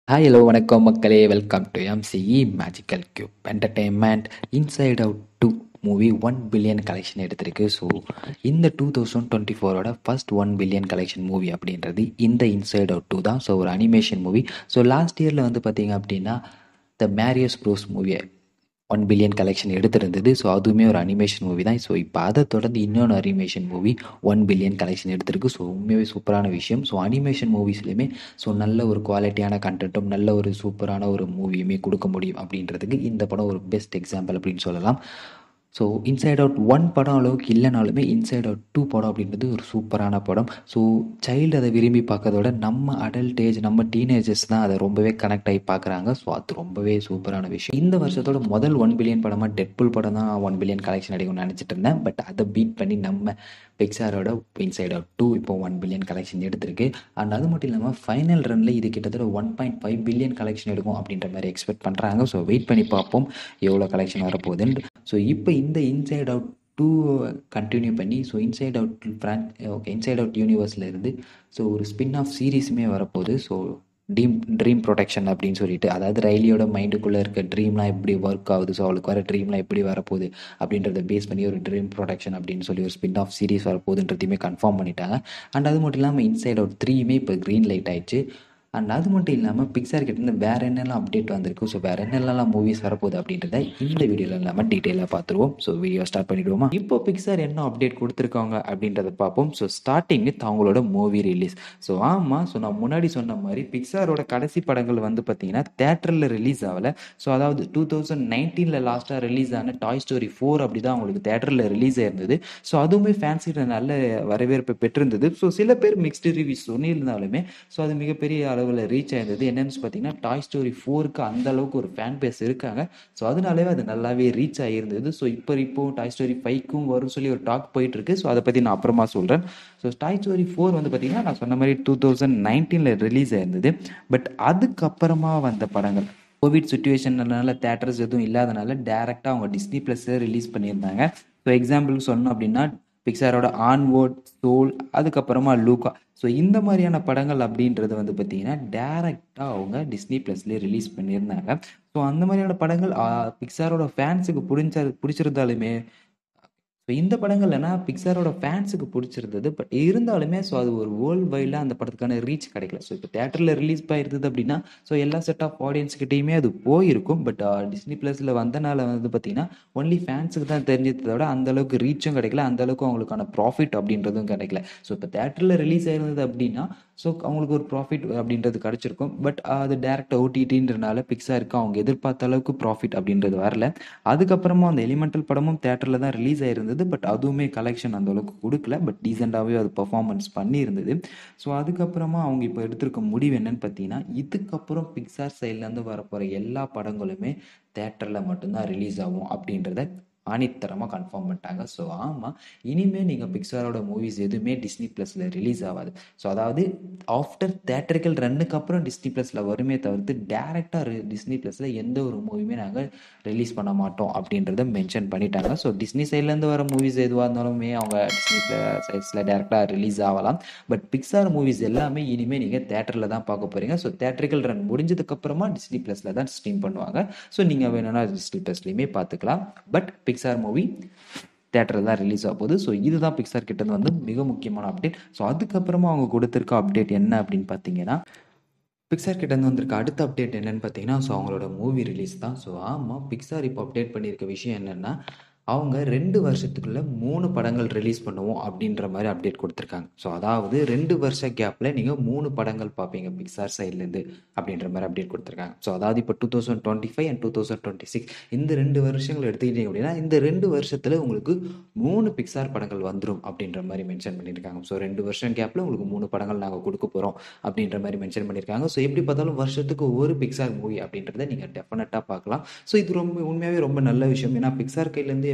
hi hello வணக்கம் மக்களே welcome to MCE Magical Cube Entertainment Inside Out two movie one billion collection எடுத்திருக்கு so இந்த two thousand twenty ஃபோரோட first one billion collection movie அப்படின்றது இந்த Inside Out two தான் so ஒரு animation movie so last இயரில் வந்து பார்த்தீங்க அப்படின்னா த மேரியஸ் ப்ரோஸ் மூவியை ஒன் பில்லியன் கலெக்ஷன் எடுத்திருந்தது ஸோ அதுவுமே ஒரு அனிமேஷன் மூவி தான் ஸோ இப்போ அதை தொடர்ந்து இன்னொன்று animation movie one billion collection எடுத்திருக்கு ஸோ உண்மையாகவே சூப்பரான விஷயம் ஸோ அனிமேஷன் மூவிஸ்லையுமே ஸோ நல்ல ஒரு குவாலிட்டியான கண்டென்ட்டும் நல்ல ஒரு சூப்பரான ஒரு மூவியுமே கொடுக்க முடியும் அப்படின்றதுக்கு இந்த படம் ஒரு பெஸ்ட் எக்ஸாம்பிள் அப்படின்னு சொல்லலாம் ஸோ இன்சைட் அவுட் ஒன் படம் அளவுக்கு இல்லைனாலுமே இன்சைட் அவுட் டூ படம் அப்படின்றது ஒரு சூப்பரான படம் ஸோ சைல்டு அதை விரும்பி பார்க்கறதோட நம்ம அடல்ட் ஏஜ் நம்ம டீனேஜர்ஸ் தான் அதை ரொம்பவே கனெக்ட் ஆகி பார்க்குறாங்க ஸோ அது ரொம்பவே சூப்பரான விஷயம் இந்த வருஷத்தோட முதல் ஒன் பில்லியன் படமாக டெட்புல் படம் தான் ஒன் பில்லியன் கலெக்ஷன் அடிக்கும்னு நினச்சிட்டு இருந்தேன் பட் அதை பீட் பண்ணி நம்ம பிக்சாரோட இன்சைட் அவுட் டூ இப்போ ஒன் பில்லியன் கலெக்ஷன் எடுத்திருக்கு அண்ட் அது மட்டும் இல்லாமல் ஃபைனல் ரனில் இது கிட்டத்தட்ட one point five billion collection எடுக்கும் அப்படின்ற மாதிரி எக்ஸ்பெக்ட் பண்ணுறாங்க ஸோ வெயிட் பண்ணி பார்ப்போம் எவ்வளோ கலெக்ஷன் வரப்போகுதுன்னு ஸோ இப்போ இந்த இன்சைட் அவுட் டூ கண்டினியூ பண்ணி so Inside Out franchise okay Inside Out யூனிவர்ஸில் இருந்து ஸோ ஒரு ஸ்பின் ஆஃப் சீரீஸுமே வரப்போகுது ஸோ டீம் ட்ரீம் ப்ரொடெக்ஷன் அப்படின்னு சொல்லிட்டு அதாவது ரயிலியோட மைண்டுக்குள்ளே இருக்க ட்ரீம்லாம் எப்படி ஒர்க் ஆகுது ஸோ அவளுக்கு வர ட்ரீம்லாம் எப்படி வரப்போகுது அப்படின்றத பேஸ் பண்ணி ஒரு ட்ரீம் ப்ரொடெக்ஷன் அப்படின்னு சொல்லி ஒரு ஸ்பின் ஆஃப் சீரிஸ் வரப்போகுதுன்றதையுமே கன்ஃபார்ம் பண்ணிட்டாங்க அண்ட் அது மட்டும் இல்லாமல் இன்சைட் அவுட் த்ரீயுமே இப்போ க்ரீன் லைட் ஆயிடுச்சு அண்ட் அது மட்டும் இல்லாமல் பிக்சார் கிட்டேருந்து வேறு என்னெல்லாம் அப்டேட் வந்திருக்கு ஸோ வேறு என்னெல்லாம் மூவிஸ் வரப்போகுது அப்படின்றத இந்த வீடியோவில் இல்லாமல் டீட்டெயிலாக பார்த்துருவோம் ஸோ வீடியோ ஸ்டார்ட் பண்ணிவிடுவோமா இப்போ பிக்சார் என்ன அப்டேட் கொடுத்துருக்காங்க அப்படின்றத பார்ப்போம் ஸோ ஸ்டார்டிங் வித் அவங்களோட மூவி ரிலீஸ் ஸோ ஆமாம் ஸோ நான் முன்னாடி சொன்ன மாதிரி பிக்சாரோட கடைசி படங்கள் வந்து பார்த்தீங்கன்னா தேட்டரில் ரிலீஸ் ஆகலை ஸோ அதாவது டூ தௌசண்ட் நைன்டீனில் லாஸ்ட்டாக ரிலீஸ் ஆன டாய் ஸ்டோரி ஃபோர் அப்படி தான் அவங்களுக்கு தேட்டரில் ரிலீஸ் ஆயிருந்தது ஸோ அதுவுமே ஃபேன்ஸிட்ட நல்ல வரவேற்பை பெற்றிருந்தது ஸோ சில பேர் மிக்ஸ்டு ரிவ்யூஸ் சொல்லியிருந்தாலுமே ஸோ அது மிகப்பெரிய அளவில் ரீச் ஆயிருந்தது என்னன்னு பார்த்தீங்கன்னா டாய் ஸ்டோரி ஃபோருக்கு அந்த அளவுக்கு ஒரு ஃபேன் பேஸ் இருக்காங்க ஸோ அதனாலேயே அது நல்லாவே ரீச் ஆகியிருந்தது ஸோ இப்போ இப்போ டாய் ஸ்டோரி ஃபைவ்க்கும் வரும் சொல்லி ஒரு டாக் போயிட்டு இருக்கு ஸோ அதை பற்றி நான் அப்புறமா சொல்கிறேன் ஸோ டாய் ஸ்டோரி ஃபோர் வந்து பார்த்தீங்கன்னா நான் சொன்ன மாதிரி டூ தௌசண்ட் நைன்டீனில் ரிலீஸ் ஆயிருந்தது பட் அதுக்கப்புறமா வந்த படங்கள் கோவிட் சுச்சுவேஷன்னால தேட்டர்ஸ் எதுவும் இல்லாதனால டேரெக்டாக அவங்க டிஸ்னி ப்ளஸில் ரிலீஸ் பண்ணியிருந்தாங்க ஸோ எக்ஸாம்பிள் சொன்னோம் அப்படின்னா பிக்சாரோட ஆன்வோர்ட் சோல் அதுக்கப்புறமா லூகா ஸோ இந்த மாதிரியான படங்கள் அப்படின்றது வந்து பார்த்தீங்கன்னா டேரெக்டாக அவங்க டிஸ்னி ப்ளஸ்லேயே ரிலீஸ் பண்ணியிருந்தாங்க ஸோ அந்த மாதிரியான படங்கள் பிக்சாரோட ஃபேன்ஸுக்கு பிடிச்ச பிடிச்சிருந்தாலுமே ஸோ இந்த படங்கள் என்ன பிக்சாரோட ஃபேன்ஸுக்கு பிடிச்சிருந்தது பட் இருந்தாலுமே ஸோ அது ஒரு வேர்ல்டு வைடில் அந்த படத்துக்கான ரீச் கிடைக்கல ஸோ இப்போ தேட்டரில் ரிலீஸ் ஆயிருந்தது அப்படின்னா ஸோ எல்லா செட் ஆஃப் ஆடியன்ஸ்கிட்டையுமே அது போயிருக்கும் பட் டிஸ்னி ப்ளஸில் வந்தனால வந்து பார்த்தீங்கன்னா ஒன்லி ஃபேன்ஸுக்கு தான் தெரிஞ்சதை விட அந்த அளவுக்கு ரீச்சும் கிடைக்கல அந்த அளவுக்கு அவங்களுக்கான ப்ராஃபிட் அப்படின்றதும் கிடைக்கல ஸோ இப்போ தேட்டரில் ரிலீஸ் ஆயிருந்தது அப்படின்னா ஸோ அவங்களுக்கு ஒரு ப்ராஃபிட் அப்படின்றது கிடச்சிருக்கும் பட் அது டேரக்ட் ஓடிடின்றனால பிக்ஸாருக்கு அவங்க எதிர்பார்த்த அளவுக்கு ப்ராஃபிட் அப்படின்றது வரல அதுக்கப்புறமா அந்த எலிமெண்டல் படமும் தேட்டரில் தான் ரிலீஸ் ஆயிருந்தது பட் அதுவுமே கலெக்ஷன் அந்த அளவுக்கு கொடுக்கல பட் டீசெண்டாகவே அது பர்ஃபார்மன்ஸ் பண்ணியிருந்தது ஸோ அதுக்கப்புறமா அவங்க இப்போ எடுத்திருக்க முடிவு என்னன்னு பார்த்தீங்கன்னா இதுக்கப்புறம் பிக்சார் சைட்லேருந்து வரப்போகிற எல்லா படங்களுமே தேட்டரில் மட்டும்தான் ரிலீஸ் ஆகும் அப்படின்றத ஆணித்தரமாக கன்ஃபார்ம் பண்ணிட்டாங்க ஸோ ஆமாம் இனிமேல் நீங்கள் பிக்சாரோட மூவிஸ் எதுவுமே டிஸ்னி ப்ளஸில் ரிலீஸ் ஆகாது ஸோ அதாவது ஆஃப்டர் தேட்டரிக்கல் ரன்னுக்கு அப்புறம் டிஸ்னி ப்ளஸில் வருமே தவிர்த்து டேரெக்டாக டிஸ்னி ப்ளஸில் எந்த ஒரு மூவியுமே நாங்கள் ரிலீஸ் பண்ண மாட்டோம் அப்படின்றத மென்ஷன் பண்ணிட்டாங்க ஸோ டிஸ்னி சைட்லேருந்து வர மூவிஸ் எதுவாக இருந்தாலுமே அவங்க டிஸ்னி சைட்ஸில் டேரெக்டாக ரிலீஸ் ஆகலாம் பட் பிக்சார் மூவிஸ் எல்லாமே இனிமேல் நீங்கள் தேட்டரில் தான் பார்க்க போகிறீங்க ஸோ தேட்டரிக்கல் ரன் முடிஞ்சதுக்கப்புறமா டிஸ்னி ப்ளஸில் தான் ஸ்ட்ரீம் பண்ணுவாங்க ஸோ நீங்கள் வேணும்னா டிஸ்னி ப்ளஸ்லையுமே பார்த்துக்கலாம் பட் பிக்சார் மூவி தேட்டரில் தான் ரிலீஸ் ஆக போகுது ஸோ இதுதான் பிக்சார் கிட்ட வந்து மிக முக்கியமான அப்டேட் ஸோ அதுக்கப்புறமா அவங்க கொடுத்துருக்க அப்டேட் என்ன அப்படின்னு பார்த்தீங்கன்னா பிக்சார் கிட்டேருந்து வந்திருக்க அடுத்த அப்டேட் என்னன்னு பார்த்தீங்கன்னா ஸோ அவங்களோட மூவி ரிலீஸ் தான் ஸோ ஆமாம் பிக்சார் இப்போ அப்டேட் பண்ணியிருக்க விஷயம் என்னென்னா அவங்க ரெண்டு வருஷத்துக்குள்ளே மூணு படங்கள் ரிலீஸ் பண்ணுவோம் அப்படின்ற மாதிரி அப்டேட் கொடுத்துருக்காங்க ஸோ அதாவது ரெண்டு வருஷ கேப்பில் நீங்கள் மூணு படங்கள் பார்ப்பீங்க பிக்சார் சைட்லேருந்து அப்படின்ற மாதிரி அப்டேட் கொடுத்துருக்காங்க ஸோ அதாவது இப்போ two thousand twenty five and two thousand twenty six இந்த ரெண்டு வருஷங்கள் எடுத்துக்கிட்டீங்க அப்படின்னா இந்த ரெண்டு வருஷத்தில் உங்களுக்கு மூணு பிக்சார் படங்கள் வந்துடும் அப்படின்ற மாதிரி மென்ஷன் பண்ணியிருக்காங்க ஸோ ரெண்டு வருஷம் கேப்பில் உங்களுக்கு மூணு படங்கள் நாங்கள் கொடுக்க போகிறோம் அப்படின்ற மாதிரி மென்ஷன் பண்ணியிருக்காங்க ஸோ எப்படி பார்த்தாலும் வருஷத்துக்கு ஒரு பிக்சார் மூவி அப்படின்றத நீங்கள் டெஃபினட்டாக பார்க்கலாம் ஸோ இது ரொம்ப உண்மையாகவே ரொம்ப நல்ல விஷயம் ஏன்னா பிக்சார் கையிலேருந்து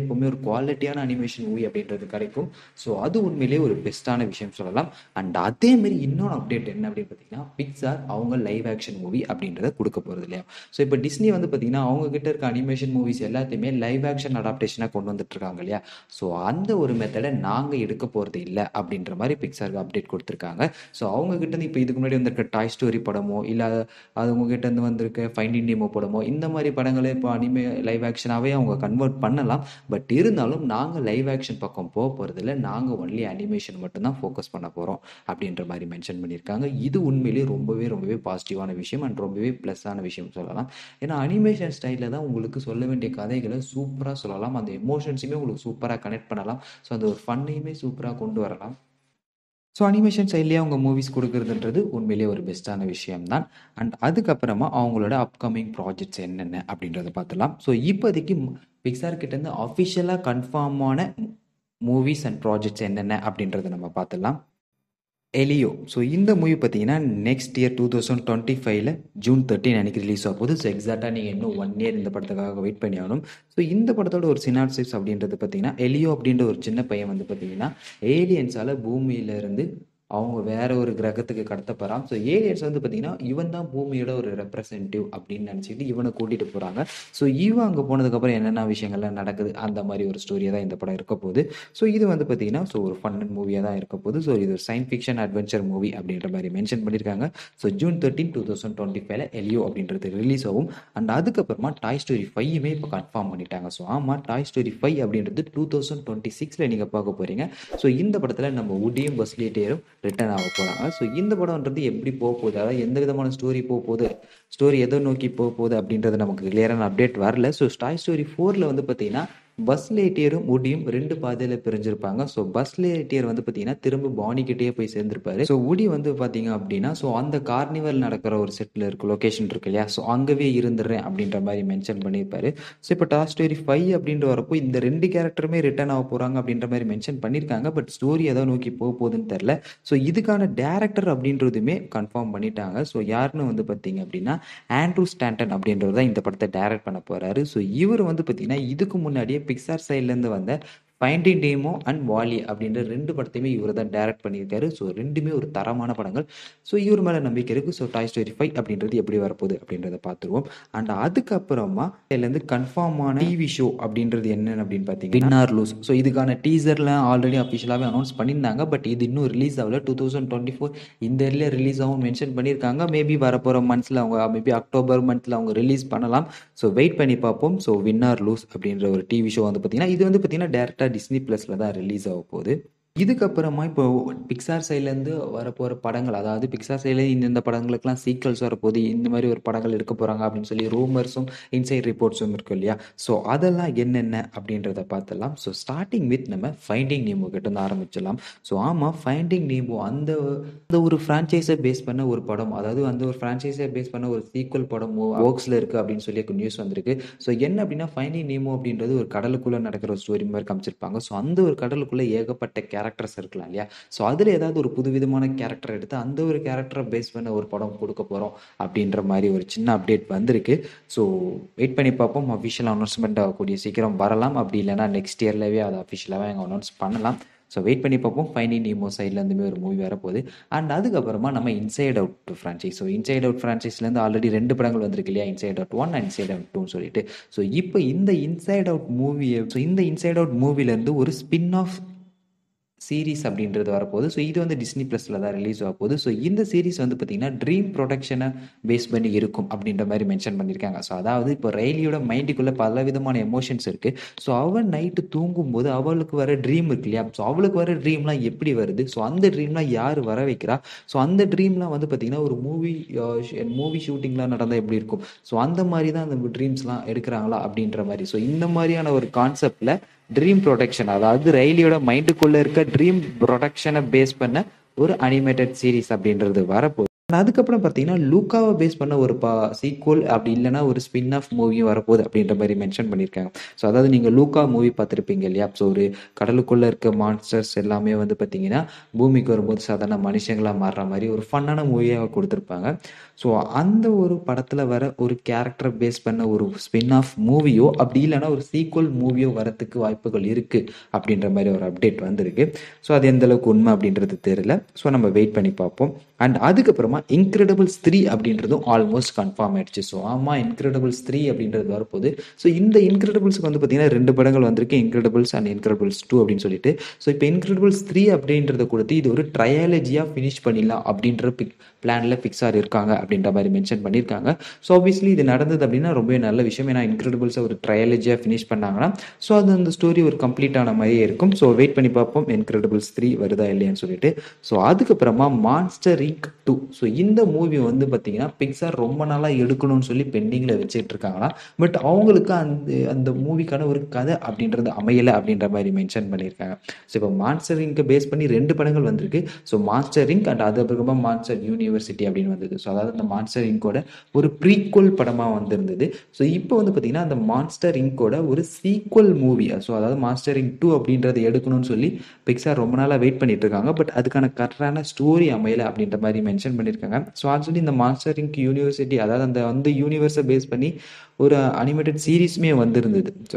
எப்போவுமே ஒரு குவாலிட்டியான அனிமேஷன் மூவி அப்படின்றது கிடைக்கும் ஸோ அது உண்மையிலேயே ஒரு பெஸ்ட்டான விஷயம் சொல்லலாம் அண்ட் அதேமாரி இன்னொன்று அப்டேட் என்ன அப்படின்னு பார்த்தீங்கன்னா பிக்சார் அவங்க லைவ் ஆக்ஷன் மூவி அப்படின்றத கொடுக்க போகிறது இல்லையா ஸோ இப்போ டிஸ்னி வந்து பார்த்தீங்கன்னா அவங்க கிட்ட இருக்க அனிமேஷன் மூவிஸ் எல்லாத்தையுமே லைவ் ஆக்ஷன் அடாப்டேஷனாக கொண்டு வந்துட்டு இருக்காங்க இல்லையா ஸோ அந்த ஒரு மெத்தடை நாங்கள் எடுக்க போகிறது இல்லை அப்படின்ற மாதிரி பிக்சாருக்கு அப்டேட் கொடுத்துருக்காங்க ஸோ அவங்க கிட்ட இருந்து இப்போ இதுக்கு முன்னாடி வந்திருக்க டாய் ஸ்டோரி படமோ இல்லை அது உங்ககிட்ட இருந்து வந்திருக்க ஃபைண்டிங் டீமோ படமோ இந்த மாதிரி படங்களே இப்போ அனிமே லைவ் ஆக்ஷனாகவே அவங்க கன்வெர்ட் பண்ணலாம் பட் இருந்தாலும் நாங்கள் லைவ் ஆக்ஷன் பக்கம் போக போகிறதில்ல நாங்கள் ஒன்லி அனிமேஷன் மட்டும்தான் ஃபோக்கஸ் பண்ண போகிறோம் அப்படின்ற மாதிரி மென்ஷன் பண்ணியிருக்காங்க இது உண்மையிலேயே ரொம்பவே ரொம்பவே பாசிட்டிவான விஷயம் அண்ட் ரொம்பவே ப்ளஸ்ஸான விஷயம் சொல்லலாம் ஏன்னா அனிமேஷன் ஸ்டைலில் தான் உங்களுக்கு சொல்ல வேண்டிய கதைகளை சூப்பராக சொல்லலாம் அந்த எமோஷன்ஸுமே உங்களுக்கு சூப்பராக கனெக்ட் பண்ணலாம் ஸோ அந்த ஒரு ஃபன்னையுமே சூப்பராக கொண்டு வரலாம் ஸோ அனிமேஷன் சைட்லேயே அவங்க மூவிஸ் கொடுக்குறதுன்றது உண்மையிலேயே ஒரு பெஸ்ட்டான விஷயம் தான் அண்ட் அதுக்கப்புறமா அவங்களோட அப்கமிங் ப்ராஜெக்ட்ஸ் என்னென்ன அப்படின்றத பார்த்துலாம் ஸோ இப்போதைக்கு பிக்சார் கிட்டேருந்து அஃபிஷியலாக கன்ஃபார்மான மூவிஸ் அண்ட் ப்ராஜெக்ட்ஸ் என்னென்ன அப்படின்றத நம்ம பார்த்துலாம் எலியோ ஸோ இந்த மூவி பார்த்தீங்கன்னா next year two thousand twenty ஃபைவ்ல ஜூன் தேர்ட்டின் அன்றைக்கி ரிலீஸ் ஆக போகுது ஸோ எக்ஸாக்டாக நீங்கள் இன்னும் ஒன் இயர் இந்த படத்துக்காக வெயிட் பண்ணி ஆகணும் ஸோ இந்த படத்தோட ஒரு சினாப்சிஸ் அப்படின்றது பார்த்தீங்கன்னா எலியோ அப்படின்ற ஒரு சின்ன பையன் வந்து பார்த்தீங்கன்னா ஏலியன்ஸால் பூமியிலேருந்து அவங்க வேற ஒரு கிரகத்துக்கு கடத்தப்படுறான் ஸோ ஏலியன்ஸ் வந்து பார்த்தீங்கன்னா இவன் தான் பூமியோட ஒரு ரெப்ரசன்டேட்டிவ் அப்படின்னு நினச்சிட்டு இவனை கூட்டிகிட்டு போகிறாங்க ஸோ இவன் அங்கே போனதுக்கப்புறம் என்னென்ன விஷயங்கள்லாம் நடக்குது அந்த மாதிரி ஒரு ஸ்டோரியாக தான் இந்த படம் இருக்க போகுது ஸோ இது வந்து பார்த்தீங்கன்னா ஸோ ஒரு ஃபன் மூவியாக தான் இருக்க போகுது ஸோ இது ஒரு சயின்ஸ் ஃபிக்ஷன் அட்வென்ச்சர் மூவி அப்படின்ற மாதிரி மென்ஷன் பண்ணியிருக்காங்க so June thirteen two thousand twenty ஃபைவ்ல எலியோ அப்படின்றது ரிலீஸ் ஆகும் அண்ட் அதுக்கப்புறமா டாய் ஸ்டோரி ஃபையுமே இப்போ கன்ஃபார்ம் பண்ணிட்டாங்க ஸோ ஆமாம் டாய் ஸ்டோரி ஃபைவ் அப்படின்றது டூ தௌசண்ட் டுவெண்ட்டி சிக்ஸில் நீங்கள் பார்க்க போகிறீங்க ஸோ இந்த படத்தில் நம்ம உடியும் பஸ்லேட்டேரும் ரிட்டர்ன் ஆக போகிறாங்க ஸோ இந்த படம்ன்றது எப்படி போக போகுது அதாவது எந்த விதமான ஸ்டோரி போக போகுது ஸ்டோரி எதை நோக்கி போக போகுது அப்படின்றது நமக்கு கிளியரான அப்டேட் வரல ஸோ டாய் ஸ்டோரி ஃபோரில் வந்து பார்த்தீங்கன்னா பஸ் லேட்டியரும் உடியும் ரெண்டு பாதையில் பிரிஞ்சிருப்பாங்க ஸோ பஸ் லேட்டியர் வந்து பார்த்தீங்கன்னா திரும்ப பாணிக்கிட்டே போய் சேர்ந்திருப்பாரு ஸோ உடி வந்து பார்த்தீங்க அப்படின்னா ஸோ அந்த கார்னிவல் நடக்கிற ஒரு செட்டில் இருக்கு லொக்கேஷன் இருக்கு இல்லையா ஸோ அங்கவே இருந்துடுறேன் அப்படின்ற மாதிரி மென்ஷன் பண்ணியிருப்பாரு ஸோ இப்போ டாய் ஸ்டோரி ஃபைவ் அப்படின்ற வரப்போ இந்த ரெண்டு கேரக்டருமே ரிட்டர்ன் ஆக போகிறாங்க அப்படின்ற மாதிரி மென்ஷன் பண்ணியிருக்காங்க பட் ஸ்டோரி எதை நோக்கி போக போகுதுன்னு தெரில ஸோ இதுக்கான டேரக்டர் அப்படின்றதுமே கன்ஃபார்ம் பண்ணிட்டாங்க ஸோ யாருன்னு வந்து பார்த்தீங்க அப்படின்னா ஆண்ட்ரூ ஸ்டாண்டன் அப்படின்றவர் தான் இந்த படத்தை டைரக்ட் பண்ண போகிறாரு ஸோ இவர் வந்து பார்த்தீங்கன்னா இதுக்கு முன்னாடியே பிக்சார் சைட்லேருந்து வந்த ஃபைண்டிங் டேமோ அண்ட் வாலி அப்படின்ற ரெண்டு படத்தையுமே இவர் தான் டைரக்ட் பண்ணியிருக்காரு ஸோ ரெண்டுமே ஒரு தரமான படங்கள் ஸோ இவர் மேலே நம்பிக்கை இருக்குது ஸோ டாய் ஸ்டோரி ஃபைவ் அப்படின்றது எப்படி வரப்போகுது அப்படின்றத பார்த்துருவோம் அண்ட் அதுக்கப்புறமா இதுலேருந்து கன்ஃபார்மான டிவி ஷோ அப்படின்றது என்னென்னு அப்படின்னு பார்த்தீங்கன்னா வின்னார் லூஸ் ஸோ இதுக்கான டீசர்லாம் ஆல்ரெடி அஃபிஷியலாகவே அனௌன்ஸ் பண்ணியிருந்தாங்க பட் இது இன்னும் ரிலீஸ் ஆகல டூ தௌசண்ட் டுவெண்ட்டி ஃபோர் இந்த இயர்லேயே ரிலீஸ் ஆகும் மென்ஷன் பண்ணியிருக்காங்க மேபி வரப்போகிற மந்த்ஸில் அவங்க மேபி அக்டோபர் மந்த்தில் அவங்க ரிலீஸ் பண்ணலாம் ஸோ வெயிட் பண்ணி பார்ப்போம் ஸோ வின்னார் லூஸ் அப்படின்ற ஒரு டிவி ஷோ வந்து பார்த்தீங்கன்னா இது வந்து பார்த்தீங்கன்னா டேரெக்டாக டிஸ்னி ப்ளஸில் தான் ரிலீஸ் ஆக போகுது இதுக்கப்புறமா இப்போ பிக்சார் சைட்லேருந்து வரப்போகிற படங்கள் அதாவது பிக்சார் சைடில் இந்தந்த படங்களுக்குலாம் சீக்வல்ஸ் வரப்போகுது இந்த மாதிரி ஒரு படங்கள் எடுக்க போகிறாங்க அப்படின்னு சொல்லி ரூமர்ஸும் இன்சைட் ரிப்போர்ட்ஸும் இருக்கும் இல்லையா ஸோ அதெல்லாம் என்னென்ன அப்படின்றத பார்த்துடலாம் ஸோ ஸ்டார்டிங் வித் நம்ம ஃபைண்டிங் நேமோ கிட்ட இருந்து ஆரம்பிச்சிடலாம் ஸோ ஆமாம் ஃபைண்டிங் நேமோ அந்த அந்த ஒரு ஃப்ரான்ச்சைஸை பேஸ் பண்ண ஒரு படம் அதாவது அந்த ஒரு ஃப்ரான்ச்சைஸை பேஸ் பண்ண ஒரு சீக்வல் படமோ ஒர்க்ஸில் இருக்குது அப்படின்னு சொல்லி நியூஸ் வந்திருக்கு ஸோ என்ன அப்படின்னா ஃபைண்டிங் நேமோ அப்படின்றது ஒரு கடலுக்குள்ளே நடக்கிற ஒரு ஸ்டோரி மாதிரி காமிச்சிருப்பாங்க ஸோ அந்த ஒரு கடலுக்குள்ளே ஏகப்பட்ட கேரக்டர்ஸ் இருக்கலாம் இல்லையா ஸோ அதில் ஏதாவது ஒரு புதுவிதமான கேரக்டர் எடுத்து அந்த ஒரு கேரக்டரை பேஸ் பண்ண ஒரு படம் கொடுக்க போகிறோம் அப்படின்ற மாதிரி ஒரு சின்ன அப்டேட் வந்திருக்கு ஸோ வெயிட் பண்ணி பார்ப்போம் அஃபிஷியல் அனௌன்ஸ்மெண்ட் ஆகக்கூடிய சீக்கிரம் வரலாம் அப்படி இல்லைனா நெக்ஸ்ட் இயர்லேயே அதை அஃபிஷியலாகவே எங்கள் அனௌன்ஸ் பண்ணலாம் ஸோ வெயிட் பண்ணி பார்ப்போம் ஃபைனி நீமோ சைட்லேருந்துமே ஒரு மூவி வரப்போகுது அண்ட் அதுக்கப்புறமா நம்ம Inside Out franchise so Inside Out ஃப்ரான்ச்சைஸ்லேருந்து ஆல்ரெடி ரெண்டு படங்கள் வந்திருக்கு இல்லையா Inside Out one and Inside Out டூன்னு சொல்லிட்டு ஸோ இப்போ இந்த இன்சைட் அவுட் மூவியை ஸோ இந்த இன்சைட் அவுட் மூவிலேருந்து ஒரு ஸ்பின் ஆஃப் சீரீஸ் அப்படின்றது வரப்போகுது ஸோ இது வந்து டிஸ்னி ப்ளஸில் தான் ரிலீஸ் ஆக போகுது ஸோ இந்த சீரிஸ் வந்து பார்த்திங்கன்னா ட்ரீம் ப்ரொடக்ஷனை பேஸ் பண்ணி இருக்கும் அப்படின்ற மாதிரி மென்ஷன் பண்ணியிருக்காங்க ஸோ அதாவது இப்போ ரயிலியோட மைண்டுக்குள்ளே பல விதமான எமோஷன்ஸ் இருக்குது ஸோ அவள் நைட்டு தூங்கும்போது அவளுக்கு வர ட்ரீம் இருக்கு இல்லையா ஸோ அவளுக்கு வர ட்ரீம்லாம் எப்படி வருது ஸோ அந்த ட்ரீம்லாம் யார் வர வைக்கிறா ஸோ அந்த ட்ரீம்லாம் வந்து பார்த்திங்கன்னா ஒரு மூவி மூவி ஷூட்டிங்லாம் நடந்தால் எப்படி இருக்கும் ஸோ அந்த மாதிரி தான் அந்த ட்ரீம்ஸ்லாம் எடுக்கிறாங்களா அப்படின்ற மாதிரி ஸோ இந்த மாதிரியான ஒரு கான்செப்டில் ட்ரீம் ப்ரொடக்ஷன் அதாவது ரயிலியோட மைண்டுக்குள்ளே இருக்க ட்ரீம் ப்ரொடக்ஷனை பேஸ் பண்ண ஒரு அனிமேட்டட் சீரீஸ் அப்படின்றது வரப்போகுது அதுக்கப்புறம் பார்த்தீங்கன்னா லூக்காவை பேஸ் பண்ண ஒரு பா சீக்வல் அப்படி இல்லைனா ஒரு ஸ்பின் ஆஃப் மூவியும் வரப்போகுது அப்படின்ற மாதிரி மென்ஷன் பண்ணியிருக்காங்க ஸோ அதாவது நீங்கள் லூக்கா மூவி பார்த்துருப்பீங்க இல்லையா ஸோ ஒரு கடலுக்குள்ளே இருக்க மான்ஸ்டர்ஸ் எல்லாமே வந்து பார்த்தீங்கன்னா பூமிக்கு வரும்போது சாதாரண மனுஷங்களாக மாறுற மாதிரி ஒரு ஃபன்னான மூவியாக கொடுத்துருப்பாங்க ஸோ அந்த ஒரு படத்தில் வர ஒரு கேரக்டரை பேஸ் பண்ண ஒரு ஸ்பின் ஆஃப் மூவியோ அப்படி இல்லைன்னா ஒரு சீக்வல் மூவியோ வரத்துக்கு வாய்ப்புகள் இருக்குது அப்படின்ற மாதிரி ஒரு அப்டேட் வந்திருக்கு ஸோ அது எந்த அளவுக்கு உண்மை அப்படின்றது தெரியல ஸோ நம்ம வெயிட் பண்ணி பார்ப்போம் அண்ட் அதுக்கப்புறமா இன்க்ரெடிபிள்ஸ் த்ரீ அப்படின்றதும் ஆல்மோஸ்ட் கன்ஃபார்ம் ஆயிடுச்சு ஸோ ஆமாம் இன்க்ரெடிபிள்ஸ் த்ரீ அப்படின்றது வரப்போகுது ஸோ இந்த இன்க்ரெடிபிள்ஸ்க்கு வந்து பார்த்தீங்கன்னா ரெண்டு படங்கள் வந்திருக்கு இன்க்ரெடிபிள்ஸ் அண்ட் இன்க்ரெடிபிள்ஸ் டூ அப்படின்னு சொல்லிட்டு ஸோ இப்போ இன்க்ரெடிபிள்ஸ் த்ரீ அப்படின்றத கொடுத்து இது ஒரு ட்ரையாலஜியாக ஃபினிஷ் பண்ணிடலாம் அப்படின்ற பிக் பிளானில் பிக்ஸார் இருக்காங்க அப்படின்ற மாதிரி மென்ஷன் பண்ணியிருக்காங்க ஸோ ஆப்வியஸ்லி இது நடந்தது அப்படின்னா ரொம்பவே நல்ல விஷயம் ஏன்னா இன்க்ரெடிபிள்ஸை ஒரு ட்ரையாலஜியாக ஃபினிஷ் பண்ணாங்கன்னா ஸோ அது அந்த ஸ்டோரி ஒரு கம்ப்ளீட் ஆன மாதிரியே இருக்கும் ஸோ வெயிட் பண்ணி பார்ப்போம் இன்க்ரெடிபிள்ஸ் த்ரீ வருதா இல்லையான்னு சொல்லிட்டு ஸோ அதுக்கப்புறமா மான்ஸ்டர் இங்க் டூ ஸோ இந்த மூவி வந்து பார்த்தீங்கன்னா பிக்சார் ரொம்ப நாளாக எடுக்கணும்னு சொல்லி பெண்டிங்கில் வச்சுட்டு இருக்காங்களா பட் அவங்களுக்கு அந்த அந்த மூவிக்கான ஒரு கதை அப்படின்றது அமையலை அப்படின்ற மாதிரி மென்ஷன் பண்ணியிருக்காங்க ஸோ இப்போ மான்ஸ்டர் இங்கை பேஸ் பண்ணி ரெண்டு படங்கள் வந்திருக்கு ஸோ மான்ஸ்டர் இங்க் அண்ட் அதுக்கப்புறமா மான்ஸ்டர் யூனிவர்சிட்டி அப்படின்னு வந்தது ஸோ அதாவது அந்த மான்ஸ்டர் இங்கோட ஒரு ப்ரீக்வல் படமாக வந்திருந்தது ஸோ இப்போ வந்து பார்த்தீங்கன்னா அந்த மான்ஸ்டர் இங்கோட ஒரு சீக்வல் மூவி ஸோ அதாவது மான்ஸ்டர் இங்க் டூ அப்படின்றத எடுக்கணும்னு சொல்லி பிக்சார் ரொம்ப நாளாக வெயிட் பண்ணிட்டு இருக்காங்க பட் அதுக்கான கரெக்டான ஸ்டோரி அமையலை அப்படின்ற மாதிரி மென்ஷன் பண்ணியிருக்காங்க ஸோ ஆல்ரெடி இந்த மான்ஸ்டர் இங்க் யூனிவர்சிட்டி அதாவது அந்த வந்து யூனிவர்ஸை பேஸ் பண்ணி ஒரு அனிமேட்டட் சீரீஸுமே வந்திருந்தது ஸோ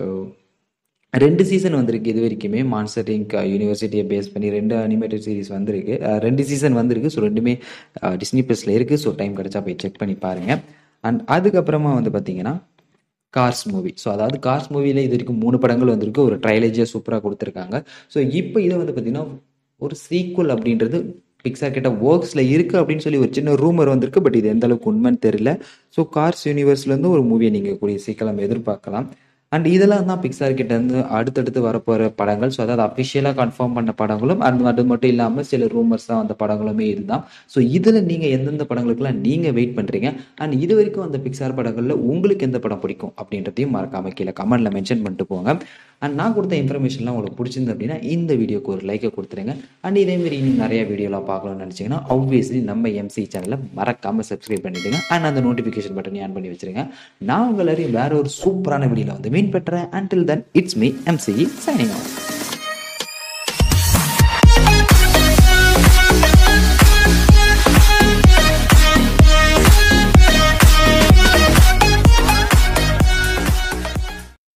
ரெண்டு சீசன் வந்திருக்கு இது வரைக்குமே மான்ஸ்டர் இங்க் யூனிவர்சிட்டியை பேஸ் பண்ணி ரெண்டு அனிமேட்டட் சீரிஸ் வந்திருக்கு அஹ் ரெண்டு சீசன் வந்திருக்கு ஸோ ரெண்டுமே டிஸ்னி ப்ளஸில் இருக்குது ஸோ டைம் கிடச்சா போய் செக் பண்ணி பாருங்கள் அண்ட் அதுக்கப்புறமா வந்து பார்த்தீங்கன்னா கார்ஸ் மூவி ஸோ அதாவது கார்ஸ் மூவியில் இது வரைக்கும் மூணு படங்கள் வந்திருக்கு ஒரு ட்ரைலேஜியாக சூப்பராக கொடுத்துருக்காங்க ஸோ இப்போ இதை வந்து பார்த்தீங்கன்னா ஒரு சீக்குவல் அப்படின்றது பிக்சார் கிட்ட ஒர்க்ஸில் இருக்குது அப்படின்னு சொல்லி ஒரு சின்ன ரூமர் வந்திருக்கு பட் இது எந்த அளவுக்கு உண்மைன்னு தெரியல ஸோ கார்ஸ் யூனிவர்ஸ்லேருந்து ஒரு மூவியை நீங்கள் கூடிய சீக்கிரம் எதிர்பார்க்கலாம் அண்ட் இதெல்லாம் தான் பிக்சார் கிட்ட இருந்து அடுத்தடுத்து வரப்போகிற படங்கள் ஸோ அதாவது அஃபிஷியலாக கன்ஃபார்ம் பண்ண படங்களும் அண்ட் அது மட்டும் இல்லாமல் சில ரூமர்ஸ் தான் அந்த படங்களுமே இதுதான் ஸோ இதில் நீங்கள் எந்தெந்த படங்களுக்குலாம் நீங்கள் வெயிட் பண்ணுறீங்க அண்ட் இது வரைக்கும் அந்த பிக்சார் படங்களில் உங்களுக்கு எந்த படம் பிடிக்கும் அப்படின்றதையும் மறக்காமல் கீழே கமெண்ட்டில் மென்ஷன் பண்ணிட்டு போங்க அண்ட் நான் கொடுத்த இன்ஃபர்மேஷன்லாம் உங்களுக்கு பிடிச்சிருந்து அப்படின்னா இந்த வீடியோக்கு ஒரு லைக்கை கொடுத்துருங்க அண்ட் இதேமாரி இன்னும் நிறைய வீடியோலாம் பார்க்கணும்னு நினச்சிங்கன்னா ஆப்வியஸ்லி நம்ம எம்சி சேனலை மறக்காமல் சப்ஸ்கிரைப் பண்ணிவிடுங்க அண்ட் அந்த நோட்டிஃபிகேஷன் பட்டனை ஆன் பண்ணி வச்சுருங்க நான் உங்கள் எல்லாரையும் வேற ஒரு சூப்பரான வீடியோவில் வந்து மீன் பெற்றேன் until then it's me MC signing of